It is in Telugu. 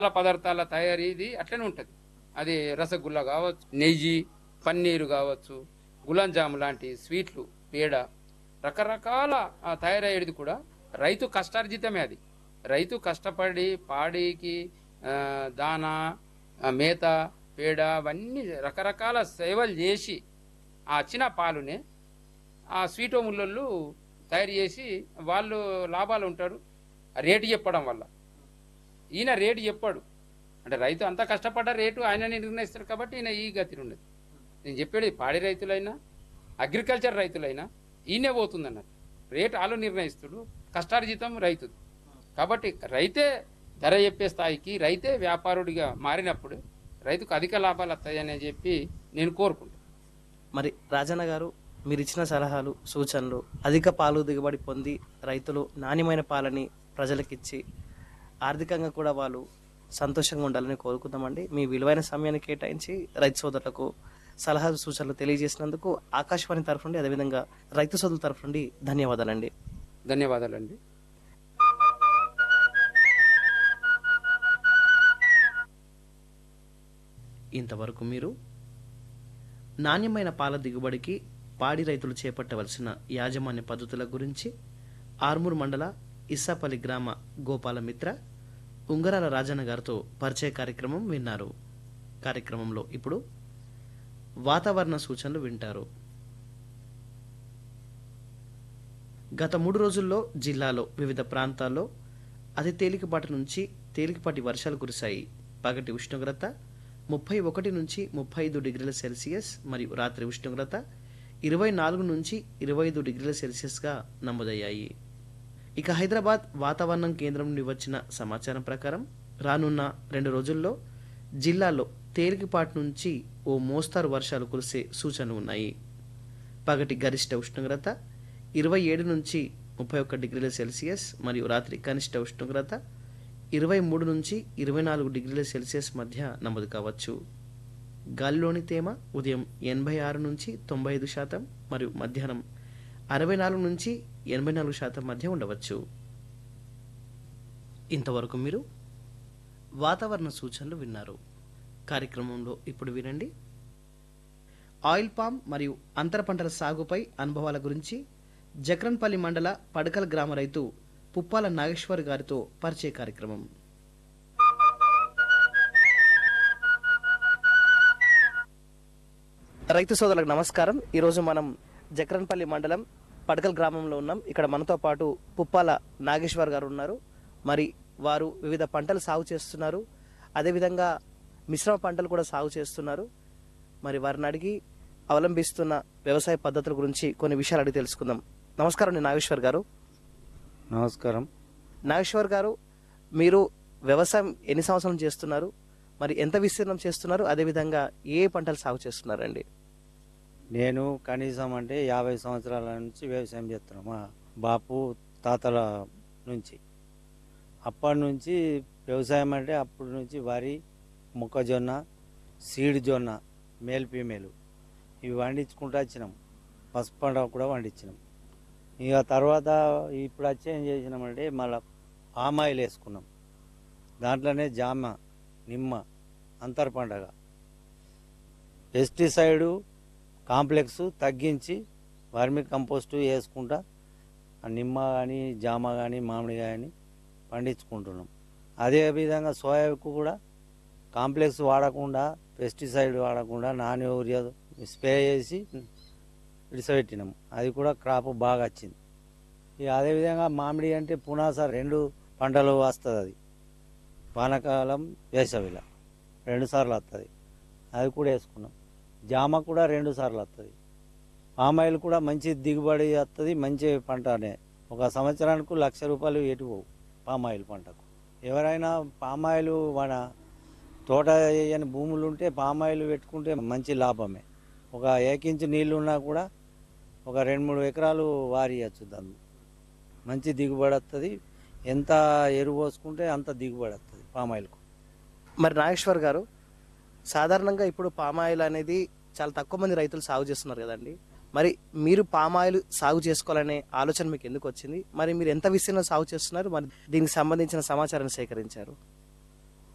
పదార్థాల తయారీ ఇది అట్లనే ఉంటుంది అది రసగుల్లా కావచ్చు నెయ్యి పన్నీరు కావచ్చు గులాబ్ జాము లాంటి స్వీట్లు పేడ రకరకాల ఆ, తయారయ్యేది కూడా రైతు కష్టార్జితమే అది రైతు కష్టపడి పాడికి ఆ, దానా ఆ, మేత పేడ అవన్నీ రకరకాల సేవలు చేసి ఆ వచ్చిన పాలునే ఆ స్వీట్ ముళ్ళు తయారు చేసి వాళ్ళు లాభాలు ఉంటారు రేటు చెప్పడం వల్ల ఈయన రేటు చెప్పాడు అంటే రైతు అంతా కష్టపడ్డ రేటు ఆయన నిర్ణయిస్తారు కాబట్టి ఈయన ఈ గతి ఉన్నది నేను చెప్పేది పాడి రైతులైనా అగ్రికల్చర్ రైతులైనా ఈయనే పోతుంది అన్నట్టు రేటు వాళ్ళు నిర్ణయిస్తుడు కష్టార్జితం రైతుది కాబట్టి రైతే ధర చెప్పే స్థాయికి రైతే వ్యాపారుడిగా మారినప్పుడు రైతుకు అధిక లాభాలు వస్తాయని చెప్పి నేను కోరుకుంటాను మరి రాజన్న గారు మీరు ఇచ్చిన సలహాలు సూచనలు అధిక పాలు దిగుబడి పొంది రైతులు నాణ్యమైన పాలని ప్రజలకిచ్చి ఆర్థికంగా కూడా వాళ్ళు సంతోషంగా ఉండాలని కోరుకుందామండి మీ విలువైన సమయాన్ని కేటాయించి రైతు సోదరులకు సలహాలు సూచనలు తెలియజేసినందుకు ఆకాశవాణి తరఫు నుండి అదేవిధంగా రైతు సోదరుల తరఫు నుండి ధన్యవాదాలండి ధన్యవాదాలండి ఇంతవరకు మీరు నాణ్యమైన పాల దిగుబడికి పాడి రైతులు చేపట్టవలసిన యాజమాన్య పద్ధతుల గురించి ఆర్మూర్ మండల ఇస్సాపల్లి గ్రామ గోపాల మిత్ర ఉంగరాల రాజన్న గారితో పరిచయ కార్యక్రమం విన్నారు కార్యక్రమంలో ఇప్పుడు వాతావరణ సూచనలు వింటారు గత మూడు రోజుల్లో జిల్లాలో వివిధ ప్రాంతాల్లో అతి తేలికపాటి నుంచి తేలికపాటి వర్షాలు కురిశాయి పగటి ఉష్ణోగ్రత ముప్పై ఒకటి నుంచి ముప్పై ఐదు డిగ్రీల సెల్సియస్ మరియు రాత్రి ఉష్ణోగ్రత ఇరవై నాలుగు నుంచి ఇరవై ఐదు డిగ్రీల సెల్సియస్గా నమోదయ్యాయి ఇక హైదరాబాద్ వాతావరణం కేంద్రం నుండి వచ్చిన సమాచారం ప్రకారం రానున్న రెండు రోజుల్లో జిల్లాలో తేలికపాటి నుంచి ఓ మోస్తారు వర్షాలు కురిసే సూచనలు ఉన్నాయి పగటి గరిష్ట ఉష్ణోగ్రత ఇరవై ఏడు నుంచి ముప్పై ఒక్క డిగ్రీల సెల్సియస్ మరియు రాత్రి కనిష్ట ఉష్ణోగ్రత ఇరవై మూడు నుంచి ఇరవై నాలుగు డిగ్రీల సెల్సియస్ మధ్య నమోదు కావచ్చు గాలిలోని తేమ ఉదయం ఎనభై ఆరు నుంచి తొంభై ఐదు శాతం మరియు మధ్యాహ్నం అరవై నాలుగు నుంచి ఎనభై నాలుగు శాతం మధ్య ఉండవచ్చు ఇంతవరకు మీరు వాతావరణ సూచనలు విన్నారు కార్యక్రమంలో ఇప్పుడు వినండి ఆయిల్ పామ్ మరియు అంతర పంటల సాగుపై అనుభవాల గురించి జక్రన్పల్లి మండల పడకల్ గ్రామ రైతు పుప్పాల నాగేశ్వర్ గారితో పరిచయ కార్యక్రమం రైతు సోదరులకు నమస్కారం ఈరోజు మనం జక్రన్పల్లి మండలం పడకల్ గ్రామంలో ఉన్నాం ఇక్కడ మనతో పాటు పుప్పాల నాగేశ్వర్ గారు ఉన్నారు మరి వారు వివిధ పంటలు సాగు చేస్తున్నారు అదేవిధంగా మిశ్రమ పంటలు కూడా సాగు చేస్తున్నారు మరి వారిని అడిగి అవలంబిస్తున్న వ్యవసాయ పద్ధతుల గురించి కొన్ని విషయాలు అడిగి తెలుసుకుందాం నమస్కారం నేను నాగేశ్వర్ గారు నమస్కారం నాగేశ్వర్ గారు మీరు వ్యవసాయం ఎన్ని సంవత్సరం చేస్తున్నారు మరి ఎంత విస్తీర్ణం చేస్తున్నారు అదేవిధంగా ఏ పంటలు సాగు చేస్తున్నారండి నేను కనీసం అంటే యాభై సంవత్సరాల నుంచి వ్యవసాయం చేస్తున్నాను మా బాపు తాతల నుంచి అప్పటి నుంచి వ్యవసాయం అంటే అప్పటి నుంచి వరి మొక్కజొన్న సీడ్ జొన్న మేల్ ఫీమేల్ ఇవి వండించుకుంటూ వచ్చినాం పసుపు పంట కూడా పండించినాం ఇక తర్వాత ఇప్పుడు వచ్చి ఏం చేసినామంటే మళ్ళీ ఆమాయిల్ వేసుకున్నాం దాంట్లోనే జామ నిమ్మ అంతర్ పండగ పెస్టిసైడు కాంప్లెక్స్ తగ్గించి వర్మి కంపోస్టు వేసుకుంటా ఆ నిమ్మ కానీ జామ కానీ మామిడి కానీ పండించుకుంటున్నాం అదే విధంగా సోయాకు కూడా కాంప్లెక్స్ వాడకుండా పెస్టిసైడ్ వాడకుండా నాన్ యూరియా స్ప్రే చేసి విడిసపెట్టినాం అది కూడా క్రాప్ బాగా వచ్చింది ఇక అదేవిధంగా మామిడి అంటే పునాస రెండు పంటలు వస్తుంది అది వానాకాలం వేసవిలో రెండు సార్లు వస్తుంది అది కూడా వేసుకున్నాం జామ కూడా రెండు సార్లు వస్తుంది పామాయిల్ కూడా మంచి దిగుబడి వస్తుంది మంచి పంటనే ఒక సంవత్సరానికి లక్ష రూపాయలు ఎటు పోవు పామాయిల్ పంటకు ఎవరైనా పామాయిల్ మన తోట వేయని భూములు ఉంటే పామాయిల్ పెట్టుకుంటే మంచి లాభమే ఒక ఏకించు నీళ్ళు ఉన్నా కూడా ఒక రెండు మూడు ఎకరాలు వారియచ్చు దాన్ని మంచి దిగుబడి వస్తుంది ఎంత ఎరువు పోసుకుంటే అంత దిగుబడి వస్తుంది పామాయిల్కు మరి నాగేశ్వర్ గారు సాధారణంగా ఇప్పుడు పామాయిల్ అనేది చాలా తక్కువ మంది రైతులు సాగు చేస్తున్నారు కదండి మరి మీరు పామాయిల్ సాగు చేసుకోవాలనే ఆలోచన మీకు ఎందుకు వచ్చింది మరి మీరు ఎంత విస్తీర్ణం సాగు చేస్తున్నారు మరి దీనికి సంబంధించిన సమాచారాన్ని సేకరించారు